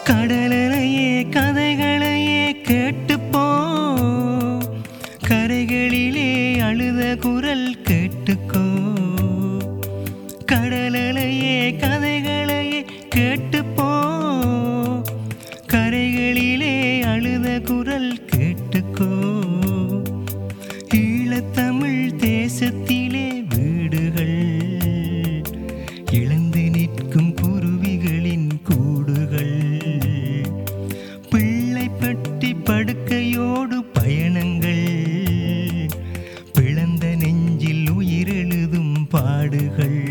கடலையே கதைகளையே கேட்டுப்போ கரைகளிலே அழுத குரல் கேட்டுக்கோ கடலையே கதைகளையே கேட்டுப்போ கரைகளிலே அழுத குரல் கேட்டுக்கோ ஈழத்தமிழ் தேசத்திலே வீடுகள் இழந்து நிற்கும் குருவிகளின் கூடுகள் பிள்ளை பட்டி படுக்கையோடு பயணங்கள் பிளந்த நெஞ்சில் உயிரெழுதும் பாடுகள்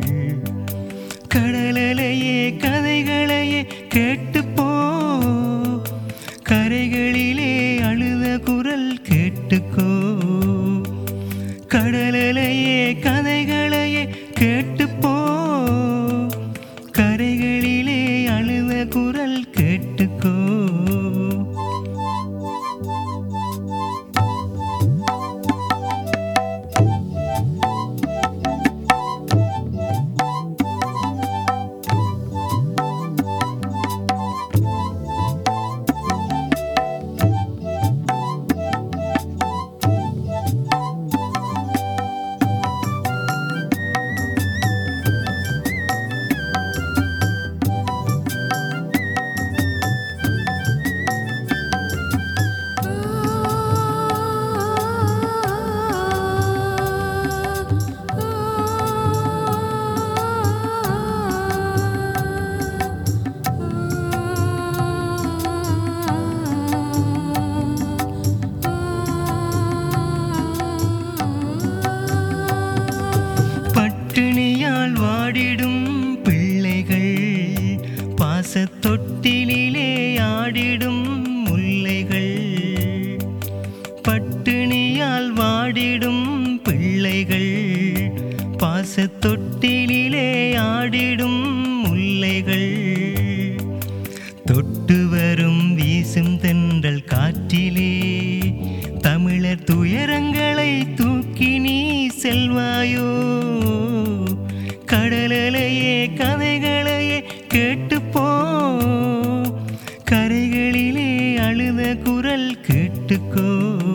கடலையே கதைகளையே கேட்டுப்போ கரைகளிலே அழுத குரல் கேட்டுக்கோ கடலையே கதைகளையே கேட்டுப்போ கரைகளிலே அழுத குரல் கேட்டுக்கோ பட்டினியால் வாடிடும் பிள்ளைகள் பாசத் தொட்டிலிலே ஆடிடும் முல்லைகள் பட்டினியால் வாடிடும் பிள்ளைகள் பாசத் தொட்டிலிலே ஆடிடும் முல்லைகள் தொட்டு வரும் வீசும் தென்றல் காற்றிலே தமிழர் துயரங்களை தூக்கி நீ செல்வாயோ கடலையே கதைகளையே கேட்டுப்போ கரைகளிலே அழுத குரல் கேட்டுக்கோ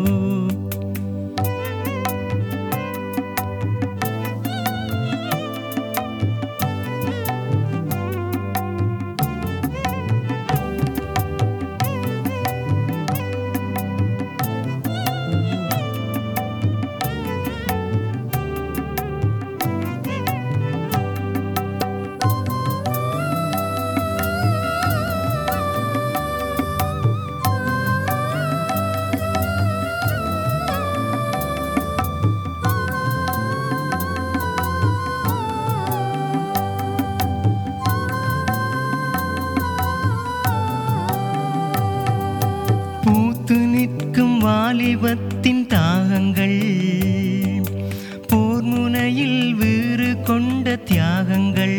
பூத்து நிற்கும் வாலிபத்தின் தாகங்கள் போர் முனையில் வீறு கொண்ட தியாகங்கள்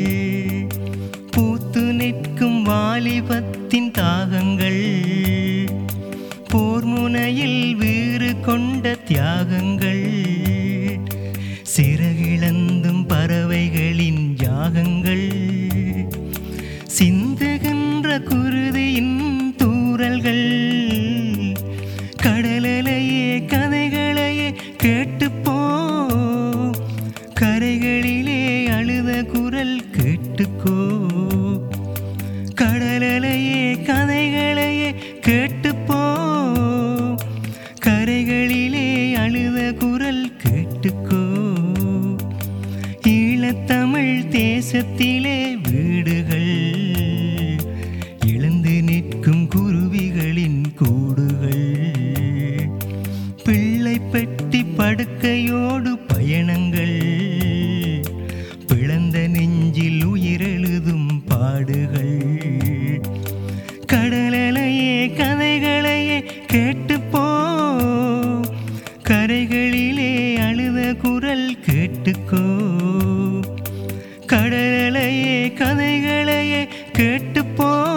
பூத்து நிற்கும் வாலிபத்தின் தாகங்கள் போர் முனையில் வீறு கொண்ட தியாகங்கள் சிறகிழந்தும் பறவைகளின் யாகங்கள் சிந்துகின்ற குருதியின் தூறல்கள் கடலையே கதைகளையே கேட்டுப்போ கரைகளிலே அழுத குரல் கேட்டுக்கோ கடலையே கதைகளையே கேட்டுப்போ கரைகளிலே அழுத குரல் கேட்டுக்கோ ஈழத்தமிழ் தேசத்திலே வீடுகள் இழந்து நிற்கும் குருவிகளின் கூடுகள் பிள்ளை பெட்டி படுக்கையோடு பயணங்கள் பிளந்த நெஞ்சில் உயிரெழுதும் பாடுகள் கடலையே கதைகளையே கேட்டுப்போ கரைகளிலே அழுத குரல் கேட்டுக்கோ கடலையே கதைகளையே கேட்டுப்போ